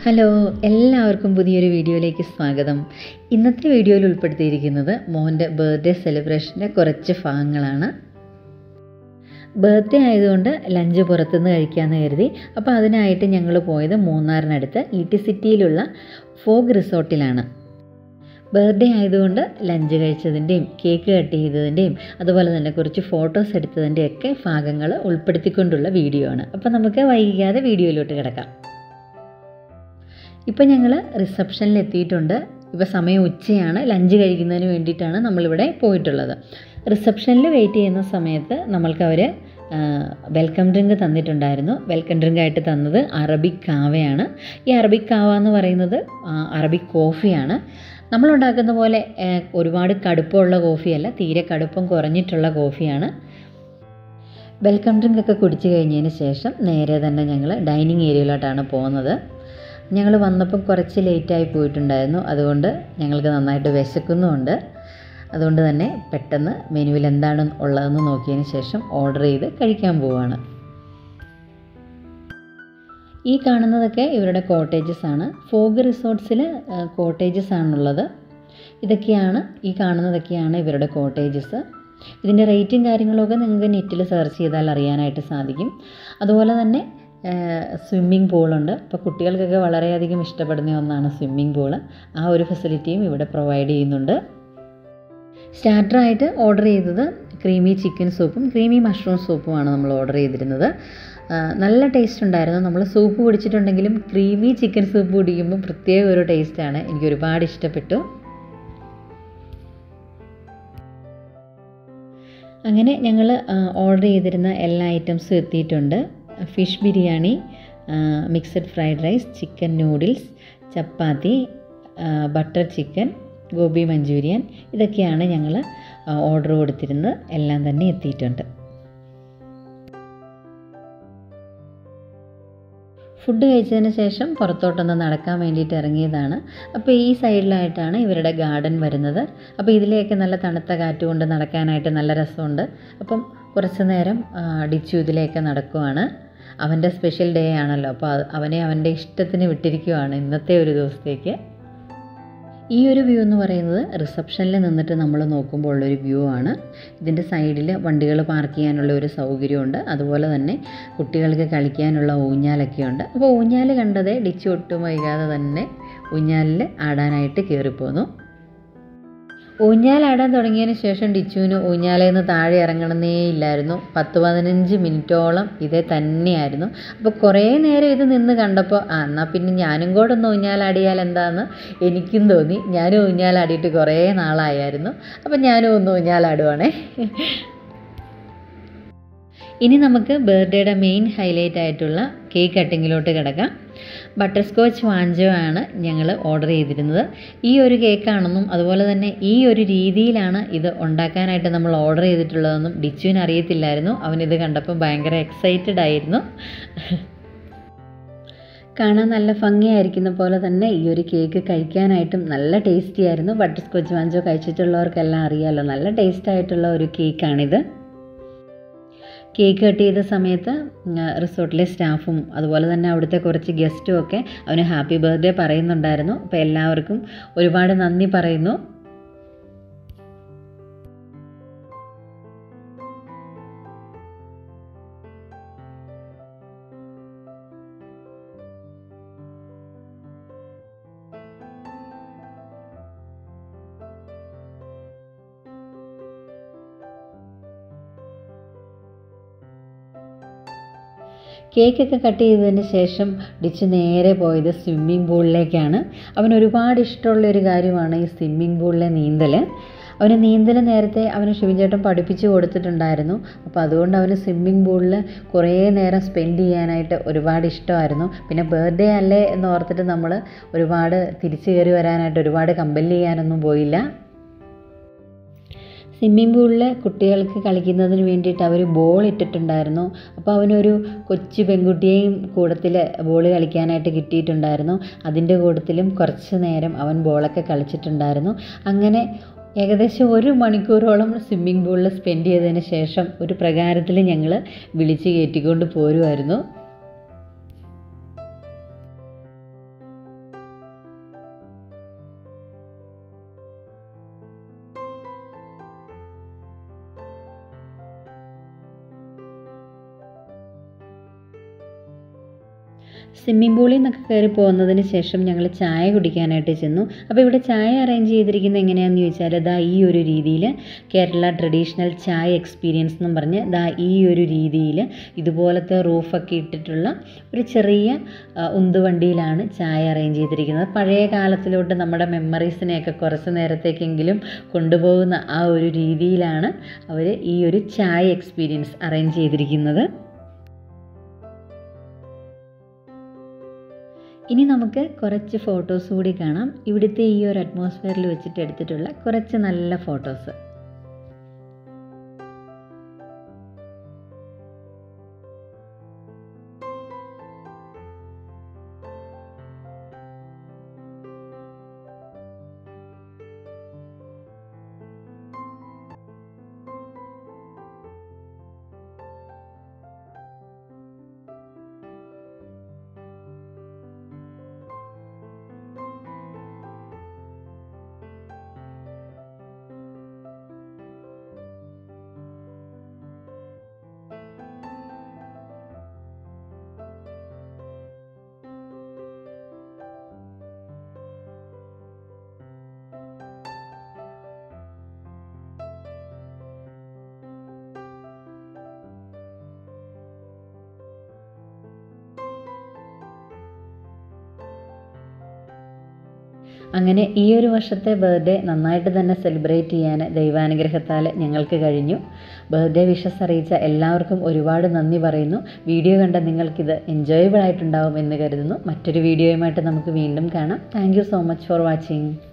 hello എല്ലാവർക്കും പുതിയൊരു വീഡിയോയിലേക്ക് സ്വാഗതം ഇന്നത്തെ വീഡിയോയിൽ ഉൾപ്പെടുത്തിയിരിക്കുന്നത് മോൻ്റെ ബർത്ത്ഡേ സെലിബ്രേഷൻ്റെ കുറച്ച് ഭാഗങ്ങളാണ് ബർത്ത്ഡേ ആയതുകൊണ്ട് ലഞ്ച് പുറത്തുനിന്ന് കഴിക്കാമെന്ന് കരുതി അപ്പോൾ അതിനായിട്ട് ഞങ്ങൾ പോയത് മൂന്നാറിനടുത്ത് ഇ ടി സിറ്റിയിലുള്ള ഫോഗ് റിസോർട്ടിലാണ് ബർത്ത്ഡേ ആയതുകൊണ്ട് ലഞ്ച് കഴിച്ചതിൻ്റെയും കേക്ക് കട്ട് ചെയ്തതിൻ്റെയും അതുപോലെ തന്നെ കുറച്ച് ഫോട്ടോസ് എടുത്തതിൻ്റെയും ഒക്കെ ഭാഗങ്ങൾ ഉൾപ്പെടുത്തിക്കൊണ്ടുള്ള വീഡിയോ ആണ് അപ്പോൾ നമുക്ക് വൈകിക്കാതെ വീഡിയോയിലോട്ട് കിടക്കാം ഇപ്പം ഞങ്ങൾ റിസപ്ഷനിൽ എത്തിയിട്ടുണ്ട് ഇപ്പോൾ സമയം ഉച്ചയാണ് ലഞ്ച് കഴിക്കുന്നതിന് വേണ്ടിയിട്ടാണ് നമ്മളിവിടെ പോയിട്ടുള്ളത് റിസപ്ഷനിൽ വെയിറ്റ് ചെയ്യുന്ന സമയത്ത് നമ്മൾക്ക് അവർ വെൽക്കം ഡ്രിങ്ക് തന്നിട്ടുണ്ടായിരുന്നു വെൽക്കം ഡ്രിങ്ക് ആയിട്ട് തന്നത് അറബിക് കാവയാണ് ഈ അറബിക് കാവ എന്ന് പറയുന്നത് അറബിക് കോഫിയാണ് നമ്മളുണ്ടാക്കുന്ന പോലെ ഒരുപാട് കടുപ്പമുള്ള കോഫിയല്ല തീരെ കടുപ്പം കുറഞ്ഞിട്ടുള്ള കോഫിയാണ് വെൽക്കം ഡ്രിങ്ക് ഒക്കെ കുടിച്ചു കഴിഞ്ഞതിന് ശേഷം നേരെ തന്നെ ഞങ്ങൾ ഡൈനിങ് ഏരിയയിലോട്ടാണ് പോകുന്നത് ഞങ്ങൾ വന്നപ്പം കുറച്ച് ലേറ്റായി പോയിട്ടുണ്ടായിരുന്നു അതുകൊണ്ട് ഞങ്ങൾക്ക് നന്നായിട്ട് വിശക്കുന്നുമുണ്ട് അതുകൊണ്ട് തന്നെ പെട്ടെന്ന് മെനുവിൽ എന്താണ് ഉള്ളതെന്ന് നോക്കിയതിന് ശേഷം ഓർഡർ ചെയ്ത് കഴിക്കാൻ പോവുകയാണ് ഈ കാണുന്നതൊക്കെ ഇവരുടെ കോട്ടേജസ് ആണ് ഫോഗ് റിസോർട്ട്സിൽ കോട്ടേജസ് ആണുള്ളത് ഇതൊക്കെയാണ് ഈ കാണുന്നതൊക്കെയാണ് ഇവരുടെ കോട്ടേജസ് ഇതിൻ്റെ റേറ്റും കാര്യങ്ങളൊക്കെ നിങ്ങൾക്ക് നെറ്റിൽ സെർച്ച് ചെയ്താൽ അറിയാനായിട്ട് സാധിക്കും അതുപോലെ തന്നെ സ്വിമ്മിംഗ് പൂളുണ്ട് അപ്പോൾ കുട്ടികൾക്കൊക്കെ വളരെയധികം ഇഷ്ടപ്പെടുന്ന ഒന്നാണ് സ്വിമ്മിംഗ് പൂള് ആ ഒരു ഫെസിലിറ്റിയും ഇവിടെ പ്രൊവൈഡ് ചെയ്യുന്നുണ്ട് സ്റ്റാർട്ടറായിട്ട് ഓർഡർ ചെയ്തത് ക്രീമി ചിക്കൻ സൂപ്പും ക്രീമി മഷ്റൂം സൂപ്പുമാണ് നമ്മൾ ഓർഡർ ചെയ്തിരുന്നത് നല്ല ടേസ്റ്റ് ഉണ്ടായിരുന്നു നമ്മൾ സൂപ്പ് കുടിച്ചിട്ടുണ്ടെങ്കിലും ക്രീമി ചിക്കൻ സൂപ്പ് കുടിക്കുമ്പോൾ പ്രത്യേക ഒരു ടേസ്റ്റാണ് എനിക്ക് ഒരുപാട് ഇഷ്ടപ്പെട്ടു അങ്ങനെ ഞങ്ങൾ ഓർഡർ ചെയ്തിരുന്ന എല്ലാ ഐറ്റംസും എത്തിയിട്ടുണ്ട് fish biryani mixed fried rice chicken noodles chapati butter chicken gobi manchurian ഇതൊക്കെയാണ് ഞങ്ങൾ ഓർഡർ കൊടുത്തിരുന്നത് എല്ലാം തന്നെ എത്തിയിട്ടുണ്ട് ഫുഡ് കഴിച്ചതിന് ശേഷം പുറത്തോട്ടൊന്ന് നടക്കാൻ വേണ്ടിയിട്ട് ഇറങ്ങിയതാണ് അപ്പോൾ ഈ സൈഡിലായിട്ടാണ് ഇവരുടെ ഗാർഡൻ വരുന്നത് അപ്പോൾ ഇതിലേക്ക് നല്ല തണുത്ത കാറ്റ് കൊണ്ട് നടക്കാനായിട്ട് നല്ല രസമുണ്ട് അപ്പം കുറച്ച് നേരം ഡിച്ചു ഇതിലേക്ക് നടക്കുവാണ് അവൻ്റെ സ്പെഷ്യൽ ഡേ ആണല്ലോ അപ്പോൾ അവനെ അവൻ്റെ ഇഷ്ടത്തിന് വിട്ടിരിക്കുവാണ് ഇന്നത്തെ ഒരു ദിവസത്തേക്ക് ഈ ഒരു വ്യൂ എന്ന് പറയുന്നത് റിസപ്ഷനിൽ നിന്നിട്ട് നമ്മൾ നോക്കുമ്പോൾ ഉള്ളൊരു വ്യൂ ആണ് ഇതിൻ്റെ സൈഡിൽ വണ്ടികൾ പാർക്ക് ചെയ്യാനുള്ള ഒരു സൗകര്യമുണ്ട് അതുപോലെ തന്നെ കുട്ടികൾക്ക് കളിക്കാനുള്ള ഊഞ്ഞാലൊക്കെ ഉണ്ട് അപ്പോൾ ഊഞ്ഞാൽ കണ്ടതേ ഡിച്ച് ഒട്ടും വൈകാതെ തന്നെ ഊഞ്ഞാലിൽ ആടാനായിട്ട് കയറിപ്പോന്നു ഊഞ്ഞാലാടാൻ തുടങ്ങിയതിന് ശേഷം ഡിച്ചുവിന് ഊഞ്ഞാലയിൽ നിന്ന് താഴെ ഇറങ്ങണമെന്നേ ഇല്ലായിരുന്നു പത്ത് പതിനഞ്ച് മിനിറ്റോളം ഇതേ തന്നെയായിരുന്നു അപ്പോൾ കുറേ നേരം ഇത് നിന്ന് കണ്ടപ്പോൾ ആ എന്നാൽ പിന്നെ ഞാനും കൂടെ ഒന്ന് ഊഞ്ഞാലാടിയാൽ എന്താണെന്ന് എനിക്കും തോന്നി ഞാനും ഊഞ്ഞാലാടിയിട്ട് കുറേ നാളായായിരുന്നു അപ്പോൾ ഞാനും ഒന്ന് ഊഞ്ഞാലാടുവാണേ ഇനി നമുക്ക് ബർത്ത്ഡേയുടെ മെയിൻ ഹൈലൈറ്റ് ആയിട്ടുള്ള കേക്ക് കട്ടിങ്ങിലോട്ട് കിടക്കാം ബട്ടർ സ്കോച്ച് വാഞ്ചോ ആണ് ഞങ്ങൾ ഓർഡർ ചെയ്തിരുന്നത് ഈ ഒരു കേക്കാണെന്നും അതുപോലെ തന്നെ ഈ ഒരു രീതിയിലാണ് ഇത് ഉണ്ടാക്കാനായിട്ട് നമ്മൾ ഓർഡർ ചെയ്തിട്ടുള്ളതെന്നും ഡിച്ചുവിന് അറിയത്തില്ലായിരുന്നു അവനിത് കണ്ടപ്പോൾ ഭയങ്കര എക്സൈറ്റഡ് ആയിരുന്നു കാണാൻ നല്ല ഭംഗിയായിരിക്കുന്ന പോലെ തന്നെ ഈ ഒരു കേക്ക് കഴിക്കാനായിട്ടും നല്ല ടേസ്റ്റി ആയിരുന്നു ബട്ടർ സ്കോച്ച് വാഞ്ചോ കഴിച്ചിട്ടുള്ളവർക്കെല്ലാം അറിയാമല്ലോ നല്ല ടേസ്റ്റ് ആയിട്ടുള്ള ഒരു കേക്കാണിത് കേക്ക് കട്ട് ചെയ്ത സമയത്ത് റിസോർട്ടിലെ സ്റ്റാഫും അതുപോലെ തന്നെ അവിടുത്തെ കുറച്ച് ഗസ്റ്റും ഒക്കെ അവന് ഹാപ്പി ബർത്ത്ഡേ പറയുന്നുണ്ടായിരുന്നു അപ്പോൾ എല്ലാവർക്കും ഒരുപാട് നന്ദി പറയുന്നു കേക്കൊക്കെ കട്ട് ചെയ്തതിന് ശേഷം ഡിച്ച് നേരെ പോയത് സ്വിമ്മിംഗ് പൂളിലേക്കാണ് അവന് ഒരുപാട് ഇഷ്ടമുള്ള ഒരു കാര്യമാണ് ഈ സ്വിമ്മിംഗ് പൂളിലെ നീന്തൽ അവന് നീന്തൽ നേരത്തെ അവന് ശിവൻചേട്ടൻ പഠിപ്പിച്ചു കൊടുത്തിട്ടുണ്ടായിരുന്നു അപ്പോൾ അതുകൊണ്ട് അവന് സ്വിമ്മിംഗ് പൂളിൽ കുറേ നേരം സ്പെൻഡ് ചെയ്യാനായിട്ട് ഒരുപാട് ഇഷ്ടമായിരുന്നു പിന്നെ ബർത്ത്ഡേ അല്ലേ എന്ന് ഓർത്തിട്ട് നമ്മൾ ഒരുപാട് തിരിച്ചു കയറി വരാനായിട്ട് ഒരുപാട് കമ്പൽ ചെയ്യാനൊന്നും പോയില്ല സ്വിമ്മിംഗ് പൂളിൽ കുട്ടികൾക്ക് കളിക്കുന്നതിന് വേണ്ടിയിട്ട് അവർ ബോൾ ഇട്ടിട്ടുണ്ടായിരുന്നു അപ്പോൾ അവനൊരു കൊച്ചു പെൺകുട്ടിയെയും കൂടത്തിൽ ബോൾ കളിക്കാനായിട്ട് കിട്ടിയിട്ടുണ്ടായിരുന്നു അതിൻ്റെ കൂട്ടത്തിലും കുറച്ച് നേരം അവൻ ബോളൊക്കെ കളിച്ചിട്ടുണ്ടായിരുന്നു അങ്ങനെ ഏകദേശം ഒരു മണിക്കൂറോളം സ്വിമ്മിംഗ് പൂളിൽ സ്പെൻഡ് ചെയ്തതിന് ശേഷം ഒരു പ്രകാരത്തിൽ ഞങ്ങൾ വിളിച്ച് കയറ്റിക്കൊണ്ട് പോരുമായിരുന്നു സ്വിമ്മിംഗ് പൂളിൽ നിന്നൊക്കെ കയറി പോകുന്നതിന് ശേഷം ഞങ്ങൾ ചായ കുടിക്കാനായിട്ട് ചെന്നു അപ്പോൾ ഇവിടെ ചായ അറേഞ്ച് ചെയ്തിരിക്കുന്നത് എങ്ങനെയാണെന്ന് ചോദിച്ചാൽ ദാ ഈ ഒരു രീതിയിൽ കേരള ട്രഡീഷണൽ ചായ എക്സ്പീരിയൻസ് എന്നും പറഞ്ഞ് ദാ ഈ ഒരു രീതിയിൽ ഇതുപോലത്തെ റൂഫൊക്കെ ഇട്ടിട്ടുള്ള ഒരു ചെറിയ ആ, ഉന്തുവണ്ടിയിലാണ് ചായ അറേഞ്ച് ചെയ്തിരിക്കുന്നത് പഴയ കാലത്തിലോട്ട് നമ്മുടെ മെമ്മറീസിനെയൊക്കെ കുറച്ച് നേരത്തേക്കെങ്കിലും കൊണ്ടുപോകുന്ന ആ ഒരു രീതിയിലാണ് അവർ ഈ ഒരു ചായ എക്സ്പീരിയൻസ് അറേഞ്ച് ചെയ്തിരിക്കുന്നത് ഇനി നമുക്ക് കുറച്ച് ഫോട്ടോസ് കൂടി കാണാം ഇവിടുത്തെ ഈ ഒരു അറ്റ്മോസ്ഫിയറിൽ വെച്ചിട്ട് എടുത്തിട്ടുള്ള കുറച്ച് നല്ല ഫോട്ടോസ് അങ്ങനെ ഈ ഒരു വർഷത്തെ ബർത്ത്ഡേ നന്നായിട്ട് തന്നെ സെലിബ്രേറ്റ് ചെയ്യാൻ ദൈവാനുഗ്രഹത്താൽ ഞങ്ങൾക്ക് കഴിഞ്ഞു ബർത്ത്ഡേ വിഷസ് അറിയിച്ച എല്ലാവർക്കും ഒരുപാട് നന്ദി പറയുന്നു വീഡിയോ കണ്ട നിങ്ങൾക്കിത് എൻജോയബിൾ ആയിട്ടുണ്ടാവും എന്ന് കരുതുന്നു മറ്റൊരു വീഡിയോയുമായിട്ട് നമുക്ക് വീണ്ടും കാണാം thank you so much for watching